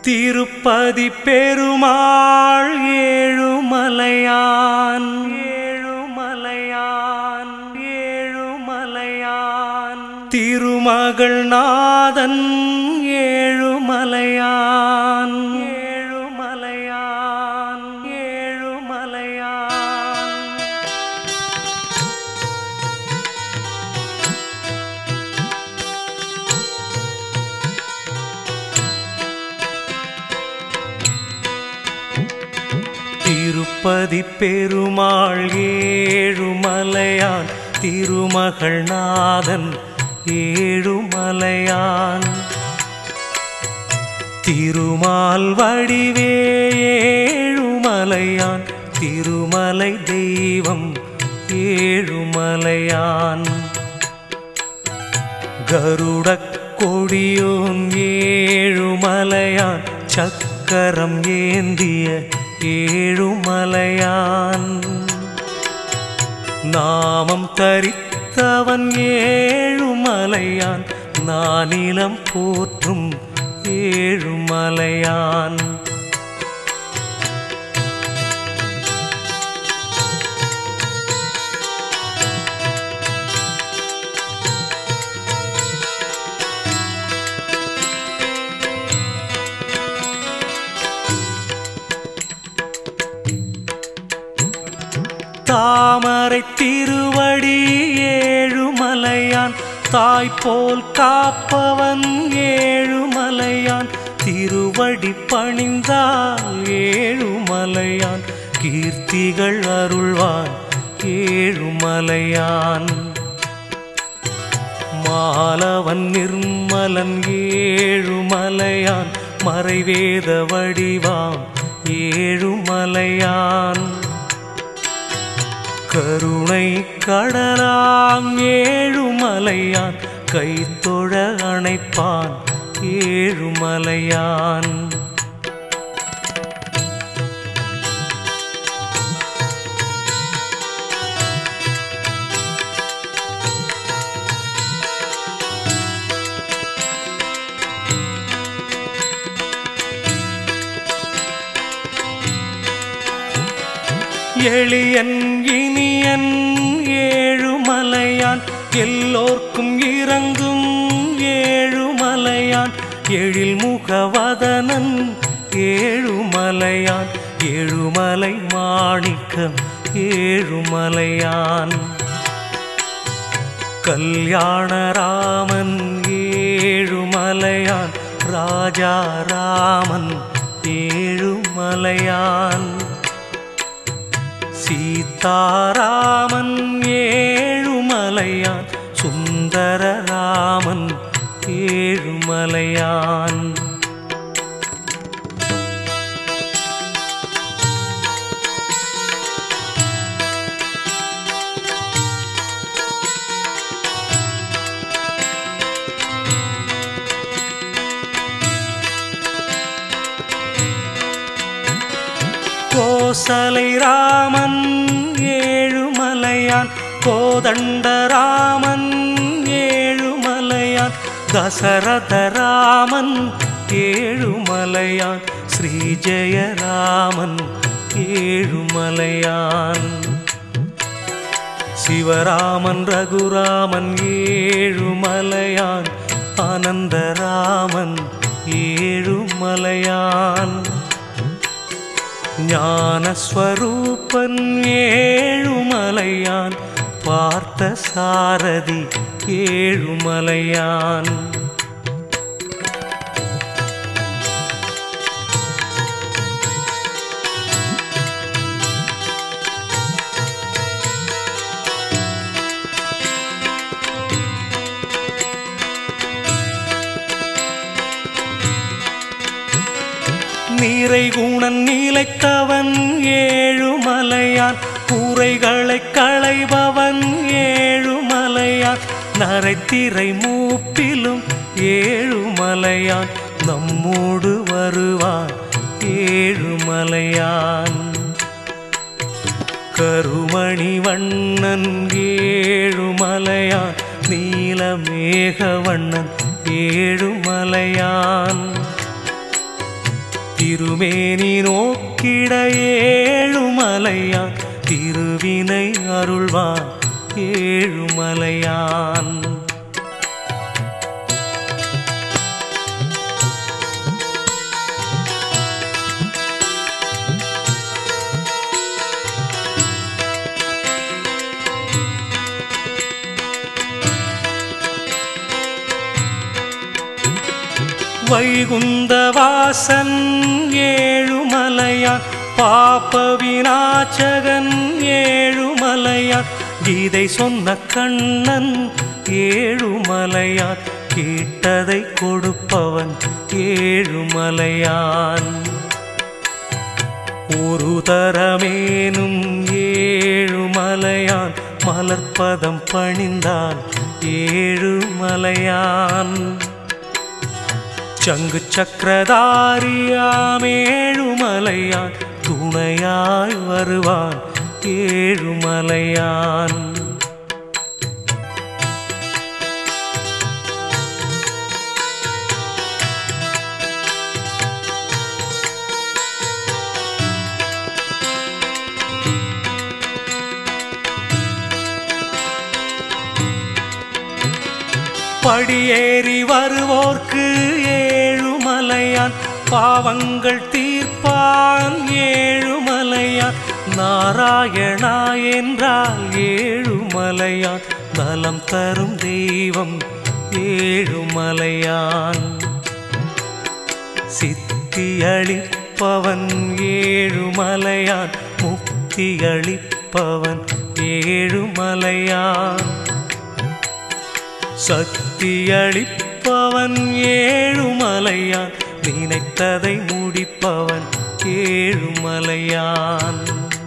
திருப்பதி பெருமாள் ஏழுமலையான் ஏழுமலையான் ஏழுமலையான் திருமகள் நாதன் ஏழுமலையான் ஏழுமலையான் ஏழுமலையான் திருப்பதி பெருமாள் ஏழுமலையான் திருமகள் நாதன் ஏழுமலையான் திருமால் வடிவே ஏழுமலையான் திருமலை தெய்வம் ஏழுமலையான் கருடக் கொடியோன் ஏழுமலையான் சக்கரம் ஏந்திய ஏழுமலையான் நாமம் தரித்தவன் ஏழுமலையான் நானிலம் போற்றும் ஏழுமலையான் தாமரை திருவடி ஏழுமலையான் தாய் போல் காப்பவன் ஏழுமலையான் திருவடி பணிந்தால் ஏழுமலையான் கீர்த்திகள் அருள்வான் ஏழுமலையான் மாலவன் நிர்மலன் ஏழுமலையான் மறைவேத வடிவாம் ஏழுமலையான் கருணை கடலாம் ஏழுமலையான் கைத்தொழ அணைப்பான் ஏழுமலையான் எளியன் இனியன் ஏழுமலையான் எல்லோர்க்கும் இறங்கும் ஏழுமலையான் எழில் முகவதனன் ஏழுமலையான் ஏழுமலை மாணிக்கம் ஏழுமலையான் கல்யாணராமன் ஏழுமலையான் ராஜா ராமன் ஏழுமலையான் சீதாராமன் ஏழுமலையான் சுந்தரராமன் ஏழுமலையான் கோசலை ராமன் ஏழுமலையான் கோதண்டராமன் ஏழுமலையான் தசரதராமன் ஏழுமலையான் ஸ்ரீஜெயராமன் ஏழுமலையான் சிவராமன் ரகுராமன் ஏழுமலையான் ஆனந்தராமன் ஏழுமலையான் ஞானஸ்வரூபன் ஏழுமலையான் பார்த்த சாரதி ஏழுமலையான் நீரை குணன் நீலைத்தவன் ஏழுமலையான் கூரைகளை களைபவன் ஏழுமலையான் நரைத்திரை மூப்பிலும் ஏழுமலையான் நம்மோடு வருவான் ஏழுமலையான் கருமணி வண்ணன் ஏழுமலையான் நீலமேக வண்ணன் ஏழுமலையான் திருமேனி நோக்கிட ஏழுமலையான் திருவினை அருள்வான் ஏழுமலையான் வைகுந்தவாசன் ஏழுமலையான் பாப்ப விநாச்சகன் ஏழுமலையான் கீதை சொன்ன கண்ணன் ஏழுமலையான் கேட்டதை கொடுப்பவன் ஏழுமலையான் ஒரு தரமேனும் ஏழுமலையான் மலர்ப்பதம் பணிந்தான் ஏழுமலையான் சங்கு சக்கரதாரியாமேழுமலையான் துணையாய் வருவான் ஏழுமலையான் படியேறி வருவோர்க்கு ஏழுமலையான் பாவங்கள் தீர்ப்பான் ஏழுமலையான் நாராயணா என்றால் ஏழுமலையான் நலம் தரும் தெய்வம் ஏழுமலையான் சித்தியளிப்பவன் ஏழுமலையான் முக்தியளிப்பவன் ஏழுமலையான் சக்தியளிப்பவன் ஏழுமலையான் நினைத்ததை முடிப்பவன் ஏழுமலையான்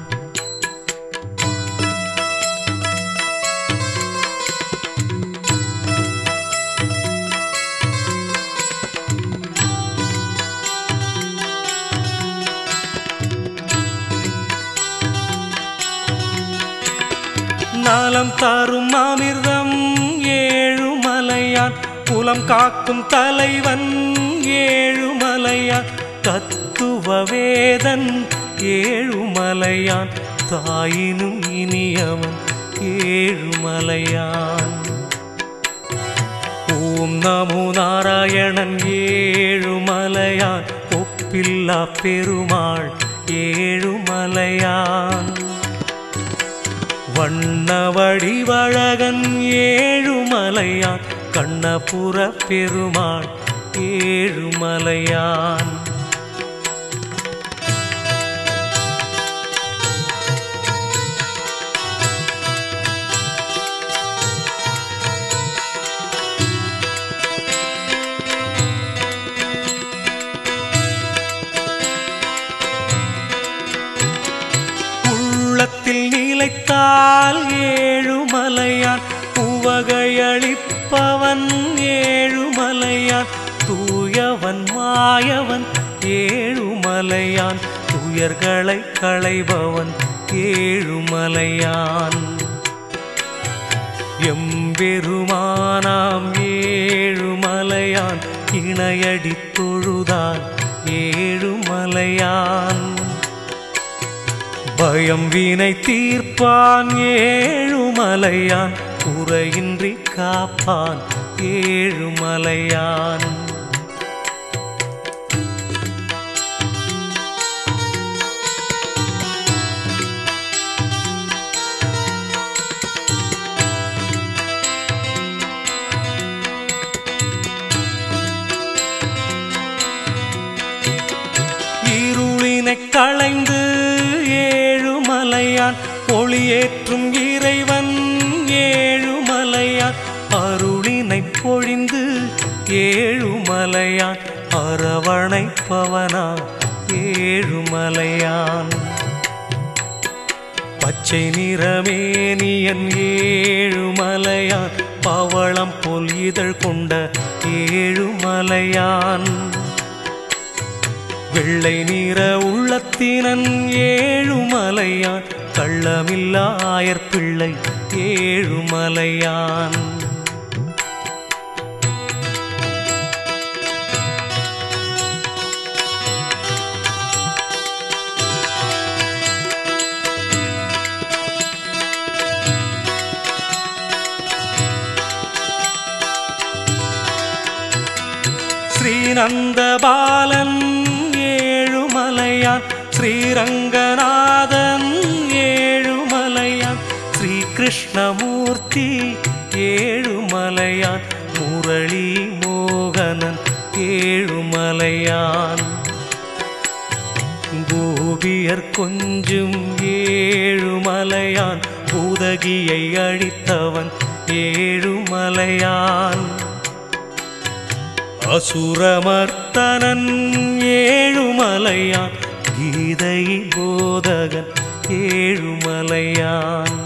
நலம் தரும் அமிர்தம் ஏழுமலையான் குலம் காக்கும் தலைவன் ஏழுமலையான் தத்துவ வேதன் ஏழுமலையான் தாயினும் இனியவன் ஏழுமலையான் ஓம் நமோ நாராயணன் ஏழுமலையான் ஒப்பில்லா பெருமாள் ஏழுமலையான் வண்ண வடிவழகன் ஏழுமலையான் கண்ணபுர பெருமாள் ஏழுமலையான் உள்ளத்தில் நிலைத்தால் ஏழுமலையான் உவகையளிப்பவன் ஏழுமலையான் தூயவன் மாயவன் ஏழுமலையான் துயர்களை களைபவன் ஏழுமலையான் எம்பெருமானாம் ஏழுமலையான் இணையடி தொழுதான் ஏழுமலையான் பயம் வினை தீர்ப்பான் ஏழுமலையான் குறையின்றி காப்பான் ஏழுமலையான் இருளினை களைந்து ஏழுமலையான் ஒளியேற்றும் இறைவன் ஏழுமலையான் அருளினை பொழிந்து ஏழுமலையான் அரவணைப்பவனா ஏழுமலையான் பச்சை நிறமேனியன் ஏழுமலையான் பவளம் போல் இதழ் கொண்ட ஏழுமலையான் வெள்ளை நிற உள்ளத்தினன் ஏழுமலையான் கள்ளமில்லாயர் பிள்ளை ஏழுமலையான் ஸ்ரீநந்த பாலன் ஏழுமலையான் ஸ்ரீரங்கநாதன் ஏழுமலையான் ஸ்ரீ கிருஷ்ணமூர்த்தி ஏழுமலையான் முரளி மோகனன் ஏழுமலையான் கோபியர் கொஞ்சும் ஏழுமலையான் பூதகியை அழித்தவன் ஏழுமலையான் அசுரமர்த்தனன் ஏழுமலையான் கீதை போதகன் ஏழுமலையான்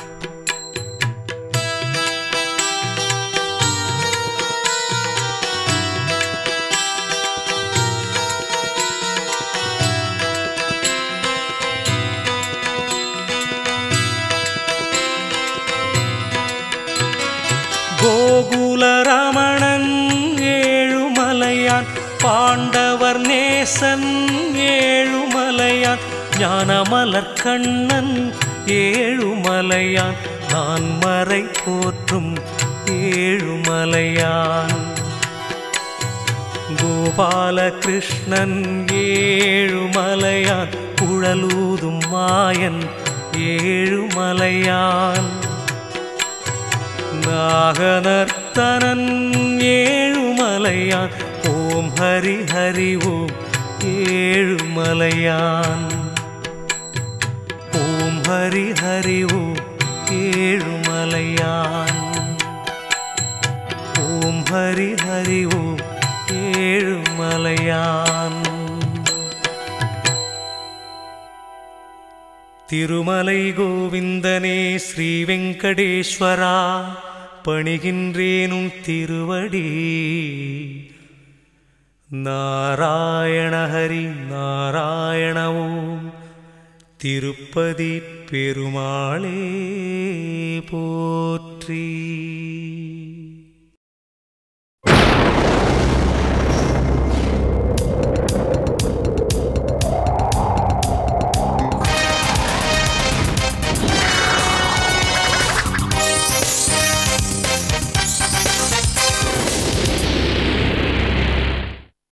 கோகுலரமணன் ஏழுமலையான் பாண்டவர் நேசன் ஏழுமலையான் ஞானமலர் கண்ணன் ஏழுமலையான் நான் மறை போற்றும் ஏழுமலையான் கோபாலகிருஷ்ணன் ஏழுமலையான் குழலூதும் மாயன் ஏழுமலையான் நாகநர்த்தனன் ஏழுமலையான் ஓம் ஹரி ஹரி ஓம் ஏழுமலையான் ஓம் ஹரி ஹரி ஓம் ஏழுமலையான் ஓம் ஹரி ஹரி ஓம் ஏழுமலையான் திருமலை கோவிந்தனே ஸ்ரீ வெங்கடேஸ்வரா பணிகின்றேனும் திருவடி நாராயண ஹரி நாராயண ஓம் திருப்பதி பெருமாளே போற்றி